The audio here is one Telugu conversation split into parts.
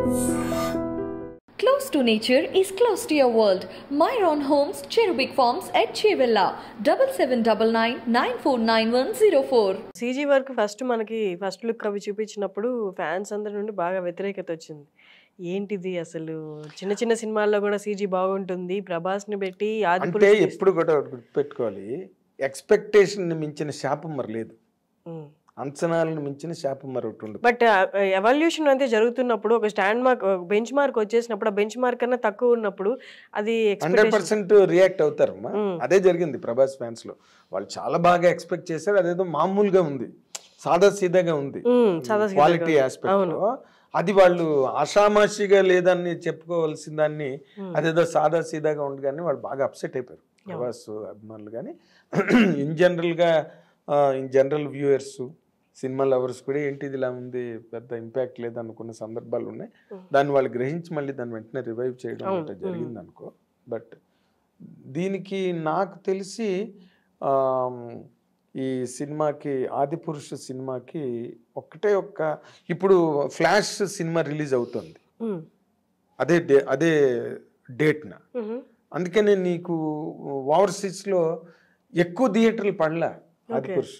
Close to nature is close to your world. Myron Homes, Cherubic Farms at Chevilla, double seven double nine nine four nine one zero four. CG work first మనకి ఫస్ట్ లుక్ అవి చూపించినప్పుడు ఫ్యాన్స్ అందరి నుండి బాగా వ్యతిరేకత వచ్చింది ఏంటిది అసలు చిన్న చిన్న సినిమాల్లో కూడా సీజీ బాగుంటుంది ప్రభాస్ని పెట్టి ఆది అంటే పురుష్ ఎప్పుడు కూడా ఒకటి గుర్తుపెట్టుకోవాలి ఎక్స్పెక్టేషన్ మించిన శాపం మరి లేదు అంచనాలను మించిన శాపం మరి ఒకటి ఉండదు బట్ ఎవల్యూషన్ అయితే జరుగుతున్నప్పుడు ఒక స్టాండ్ మార్క్ బెంచ్ మార్క్ వచ్చేసినప్పుడు ఆ బెంచ్ మార్క్ కన్నా తక్కువ ఉన్నప్పుడు అది హండ్రెడ్ expectation- పర్సెంట్ రియాక్ట్ అవుతారమ్మా మ్మ్. అదే జరిగింది ప్రభాస్ ఫ్యాన్స్ లో వాళ్ళు చాలా బాగా ఎక్స్పెక్ట్ చేశారు అదేదో మామూలుగా ఉంది సాదా సీదాగా ఉంది మ్మ్, సాదా సీదాగా క్వాలిటీ ఉంది. ఆస్పెక్ట్ అవును. లో అది వాళ్ళు ఆషామాషిగా లేదని చెప్పుకోవాల్సిన దాన్ని అదేదో సాదా సీదాగా ఉంది కానీ వాళ్ళు బాగా అప్సెట్ అయిపోయారు ప్రభాస్ అభిమానులు కానీ ఇన్ జనరల్గా in general viewers cinema lovers కూడా ఏంటి ఇది ఇలా ఉంది పెద్ద ఇంపాక్ట్ లేదు అనుకున్న సందర్భాలు ఉన్నాయి దాన్ని వాళ్ళు గ్రహించి మళ్ళీ దాన్ని వెంటనే రివైవ్ చేయడం అవును. అంటే జరిగింది అనుకో బట్ దీనికి నాకు తెలిసి ఆ, ఈ సినిమాకి ఆదిపురుష సినిమాకి ఒక్కటే ఒక్క ఇప్పుడు ఫ్లాష్ సినిమా రిలీజ్ అవుతుంది మ్మ్. అదే డే అదే డేట్న మ్మ్. అందుకనే నీకు ఓవర్సీస్లో ఎక్కువ థియేటర్లు పడలే ఆదిపురుషు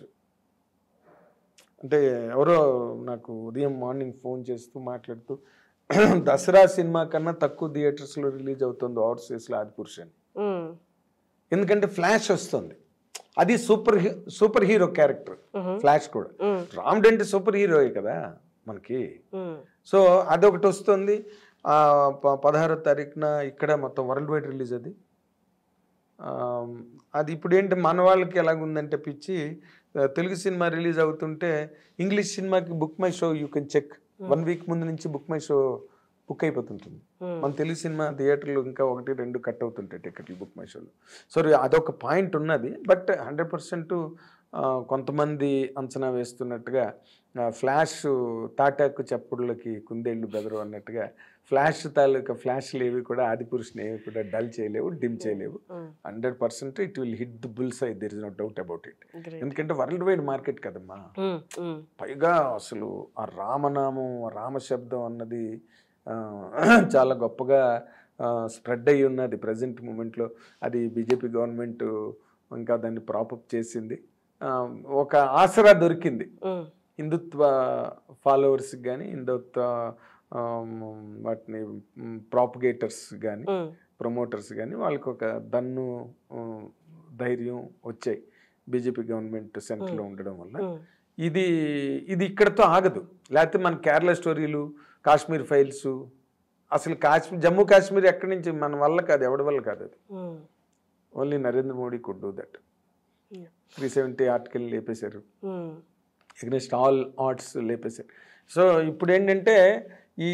అంటే ఎవరో నాకు ఉదయం మార్నింగ్ ఫోన్ చేస్తూ మాట్లాడుతూ దసరా సినిమా కన్నా తక్కువ థియేటర్స్లో రిలీజ్ అవుతుంది ఓవర్సీస్లో ఆదిపురుషు అని మ్మ్. ఎందుకంటే ఫ్లాష్ వస్తుంది అది super he superhero character flash కూడా మ్మ్. రాముడు అంటే సూపర్ హీరోయే కదా మనకి మ్మ్. సో అదొకటి వస్తుంది ఆ, ప- పదహారో తారీఖున ఇక్కడ మొత్తం వరల్డ్ వైడ్ రిలీజ్ అది ఆ, అది ఇప్పుడు ఏంటి మన వాళ్ళకి ఎలాగుందంటే పిచ్చి ఆ, తెలుగు సినిమా రిలీజ్ అవుతుంటే ఇంగ్లీష్ సినిమాకి Book My Show you can check one week ముందు నుంచి బుక్ మై షో బుక్ అయిపోతుంటుంది Hmm. మన తెలుగు సినిమా థియేటర్లు ఇంకా ఒకటి రెండు కట్ అవుతుంటాయి టికెట్లు బుక్ మై షోలో సో అదొక పాయింట్ ఉన్నది బట్ హండ్రెడ్ పర్సెంట్ కొంతమంది అంచనా వేస్తున్నట్టుగా ఆ, ఫ్లాష్ తాటాకు చప్పుడులకి కుందేళ్ళు బెదరు అన్నట్టుగా ఫ్లాష్ తాలూకా ఫ్లాష్లు ఏవి కూడా ఆదిపురుషుని ఏవి కూడా డల్ చేయలేవు డిమ్ చేయలేవు మ్మ్. Hundred percent it will hit the bull's eye there is no doubt about it Great. ఎందుకంటే వరల్డ్ వైడ్ మార్కెట్ కదమ్మా మ్మ్. మ్మ్. పైగా అసలు ఆ రామనామం ఆ రామశబ్దం అన్నది ఆ, చాలా గొప్పగా స్ప్రెడ్ అయ్యి ఉన్నది ప్రజెంట్ మూమెంట్లో అది బీజేపీ గవర్నమెంట్ ఇంకా దాన్ని ప్రాపప్ చేసింది ఆ, ఒక ఆసరా దొరికింది మ్మ్. హిందుత్వ ఫాలోవర్స్కి కానీ హిందుత్వ ఆ, వాటిని ప్రాపగేటర్స్ కానీ మ్మ్. ప్రమోటర్స్ కానీ వాళ్ళకి ఒక దన్ను ఆ, ధైర్యం వచ్చాయి బీజేపీ గవర్నమెంట్ సెంటర్లో ఉండడం వల్ల మ్మ్. ఇది ఇది ఇక్కడతో ఆగదు లేకపోతే మన కేరళ స్టోరీలు కాశ్మీర్ ఫైల్స్ అసలు కాశ్మీర్ జమ్మూ కాశ్మీర్ ఎక్కడి నుంచి మన వల్ల కాదు ఎవడి వల్ల కాదు అది మ్మ్. Only Narendra Modi could do that Yeah. Three seventy article లేపేశారు మ్మ్. ఎగ్నెస్ట్ ఆల్ ఆర్ట్స్ లేపేశారు సో ఇప్పుడు ఏంటంటే ఈ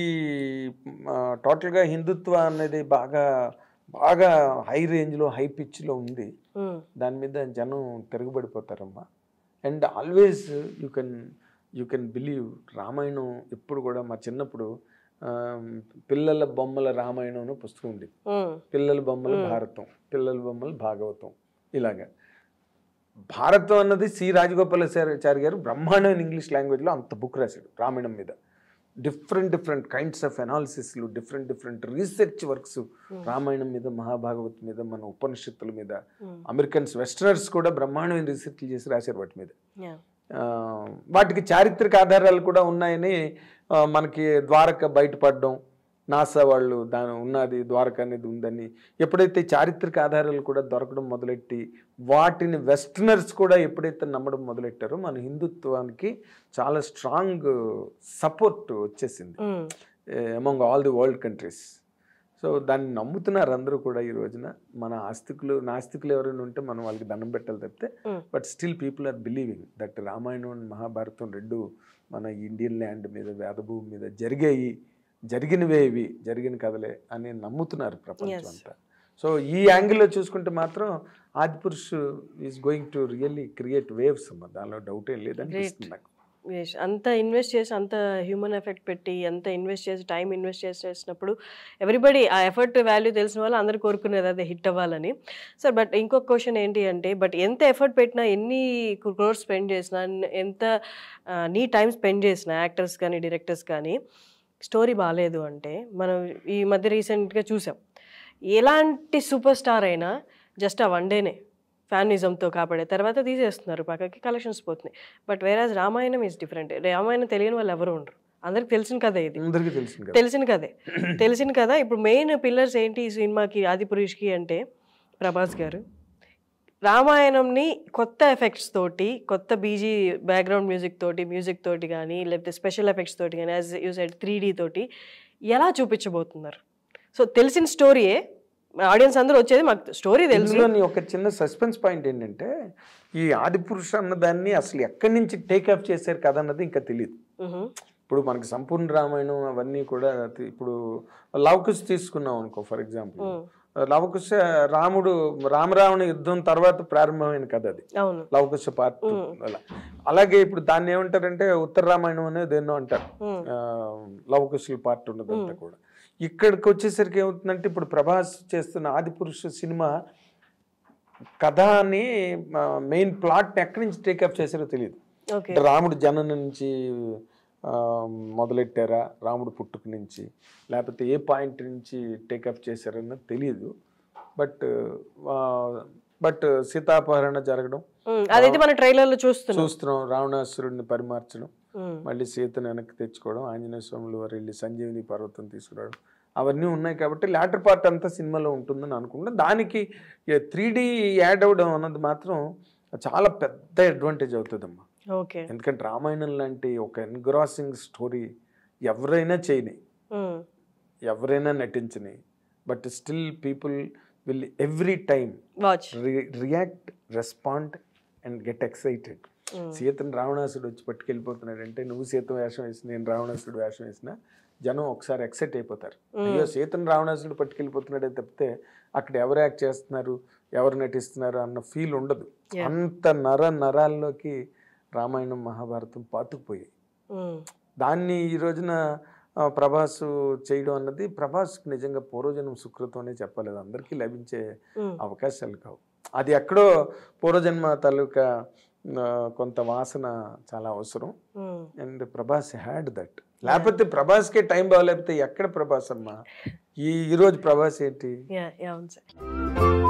టోటల్గా హిందుత్వ అనేది బాగా బాగా హై రేంజ్లో హై పిచ్లో ఉంది మ్మ్. దాని మీద జనం తిరగబడిపోతారమ్మా and always you can you can believe Ramayanam ఎప్పుడు కూడా మా చిన్నప్పుడు ఆ, పిల్లల బొమ్మల రామాయణం అనే పుస్తకం ఉండేది మ్మ్. పిల్లల బొమ్మల భారతం పిల్లల బొమ్మల భాగవతం ఇలాగా భారతం అన్నది సి రాజగోపాలాచారి గారు బ్రహ్మాండమైన ఇంగ్లీష్ లాంగ్వేజ్లో అంత బుక్ రాశాడు రామాయణం మీద డిఫరెంట్ డిఫరెంట్ కైండ్స్ ఆఫ్ అనాలిసిస్లు different different research works Ramayanam మీద మహాభాగవత్ మీద మన ఉపనిషత్తుల మీద Hmm. అమెరికన్స్ వెస్టర్నర్స్ కూడా బ్రహ్మాండమైన రీసెర్చ్లు చేసి రాశారు వాటి మీద Yeah. ఆ, వాటికి చారిత్రక ఆధారాలు కూడా ఉన్నాయని ఆ, మనకి ద్వారక బయటపడడం నాసా వాళ్ళు దాని ఉన్నది ద్వారక అనేది ఉందని ఎప్పుడైతే చారిత్రక ఆధారాలు కూడా దొరకడం మొదలెట్టి వాటిని వెస్టర్నర్స్ కూడా ఎప్పుడైతే నమ్మడం మొదలెట్టారో మన హిందుత్వానికి చాలా స్ట్రాంగ్ సపోర్ట్ వచ్చేసింది మ్మ్. Among all the world countries so దాన్ని నమ్ముతున్నారు అందరూ కూడా ఈ రోజున మన ఆస్తికులు నాస్తికులు ఎవరైనా ఉంటే మనం వాళ్ళకి దండం పెట్టాలి తప్పితే Mm. But still people are believing that Ramayanam and Mahabharatam రెండు మన ఇండియన్ ల్యాండ్ మీద వేదభూమి మీద జరిగాయి జరిగినవే ఇవి జరిగిన కథలే అని నమ్ముతున్నారు ప్రపంచం Yes. అంతా సో ఈ యాంగిల్లో చూసుకుంటే మాత్రం Adipurush is going to really create waves అమ్మ దానిలో డౌటే లేదనిపిస్తుంది నాకు Yes. అంత ఇన్వెస్ట్ చేసి అంత హ్యూమన్ ఎఫెక్ట్ పెట్టి అంత ఇన్వెస్ట్ చేసి టైం ఇన్వెస్ట్ చేసి చేసినప్పుడు ఎవ్రీబడి ఆ ఎఫర్ట్ వాల్యూ తెలిసిన వాళ్ళు అందరు కోరుకునేది అదే హిట్ అవ్వాలని సార్ బట్ ఇంకొక క్వశ్చన్ ఏంటి అంటే బట్ ఎంత ఎఫర్ట్ పెట్టినా ఎన్ని క్రోర్స్ స్పెండ్ చేసినా ఎంత ఆ, నీ టైం స్పెండ్ చేసినా యాక్టర్స్ కానీ డైరెక్టర్స్ కానీ స్టోరీ బాగాలేదు అంటే మనం ఈ మధ్య రీసెంట్గా చూసాం ఎలాంటి సూపర్ స్టార్ అయినా జస్ట్ ఆ వన్ డేనే ఫ్యానిజంతో కాపాడే తర్వాత తీసేస్తున్నారు పక్కకి కలెక్షన్స్ పోతున్నాయి but whereas Ramayanam is different Ramayanam తెలియని వాళ్ళు ఎవరు ఉండరు అందరికి తెలిసిన కథ ఇది అందరికీ తెలిసింది కదా తెలిసిన కథే తెలిసిన కదా ఇప్పుడు మెయిన్ పిల్లర్స్ ఏంటి ఈ సినిమాకి ఆదిపురుష్కి అంటే ప్రభాస్ గారు రామాయణంని కొత్త ఎఫెక్ట్స్ తోటి కొత్త బీజీ బ్యాక్గ్రౌండ్ మ్యూజిక్ తోటి మ్యూజిక్ తోటి కానీ లేకపోతే స్పెషల్ ఎఫెక్ట్స్ తోటి కానీ యాజ్ యూ సైడ్ త్రీ తోటి ఎలా చూపించబోతున్నారు సో తెలిసిన స్టోరీయే ఆడియన్స్ అందరూ వచ్చేది మాకు స్టోరీ తెలుసు ఇందులోని ఒక చిన్న సస్పెన్స్ పాయింట్ ఏంటంటే ఈ ఆదిపురుష అన్న దాన్ని అసలు ఎక్కడి నుంచి టేక్ ఆఫ్ చేశారు కదా అన్నది ఇంకా తెలియదు మ్హూ. ఇప్పుడు మనకి సంపూర్ణ రామాయణం అవన్నీ కూడా తి- ఇప్పుడు లవకుశ తీసుకున్నాం అనుకో ఫర్ ఎగ్జాంపుల్ మ్. లవకుశ రాముడు రామరావణ యుద్ధం తర్వాత ప్రారంభమైన కథ అది అవును లవకుశ పార్ట్ అలా అలాగే ఇప్పుడు దాన్ని ఏమంటారంటే ఉత్తర రామాయణం అనేది ఎన్నో అంటారు మ్. ఆ, లవకుశుల పార్ట్ ఉన్నదంతా కూడా ఇక్కడికి వచ్చేసరికి ఏమవుతుందంటే ఇప్పుడు ప్రభాస్ చేస్తున్న ఆదిపురుష సినిమా కథని మెయిన్ ప్లాట్ని ఎక్కడి నుంచి టేకప్ చేశారో తెలియదు ఓకే అంటే రాముడు జనన నుంచి ఆ, మొదలెట్టారా రాముడు పుట్టుక నుంచి లేకపోతే ఏ పాయింట్ నుంచి టేకప్ చేశారన్నది తెలియదు బట్ బట్ సీతాపహరణ జరగడం మ్, అదైతే మన ట్రైలర్లో చూస్తున్నాం చూస్తున్నాం రావణాసురుడిని పరిమార్చడం మ్. మళ్ళీ సీతను వెనక్కి తెచ్చుకోవడం ఆంజనేయ స్వాములు వారు వెళ్ళి సంజీవిని పర్వతం తీసుకురావడం అవన్నీ ఉన్నాయి కాబట్టి లాటర్ పార్ట్ అంతా సినిమాలో ఉంటుందని అనుకుంటున్నా దానికి త్రీ డి యాడ్ అవ్వడం అన్నది మాత్రం చాలా పెద్ద అడ్వాంటేజ్ అవుతుందమ్మా ఓకే ఎందుకంటే రామాయణం లాంటి ఒక ఎన్గ్రాసింగ్ స్టోరీ ఎవరైనా చేయని మ్. ఎవరైనా నటించని but still people will every time watch react respond and get excited Mm. సీతను రావణాసుడు వచ్చి పట్టుకెళ్ళిపోతున్నాడంటే నువ్వు సీత వేషం వేసి నేను రావణాసుడు వేషం వేసిన జనం ఒకసారి ఎక్సైట్ అయిపోతారు అయ్యో సీతను రావణాసుడు పట్టుకెళ్ళిపోతున్నాడే తప్పితే అక్కడ ఎవరు యాక్ట్ చేస్తున్నారు ఎవరు నటిస్తున్నారు అన్న ఫీల్ ఉండదు Yeah. అంత నర నరాల్లోకి రామాయణం మహాభారతం పాతుకుపోయాయి మ్. దాన్ని ఈ రోజున ఆ, ప్రభాస్ చేయడం అన్నది ప్రభాస్కి నిజంగా పూర్వజన్మ సుకృతం అనే చెప్పాలి అది అందరికీ లభించే మ్. అవకాశాలు కావు అది ఎక్కడో పూర్వజన్మ తాలూకా ఆ, కొంత వాసన చాలా అవసరం మ్. అండ్ ప్రభాస్ హ్యాడ్ దట్ లేకపోతే ప్రభాస్కే టైం బాగాలేకపోతే ఎక్కడ ప్రభాస్ అమ్మా ఈ ఈరోజు ప్రభాస్ ఏంటి యా యా అవును సార్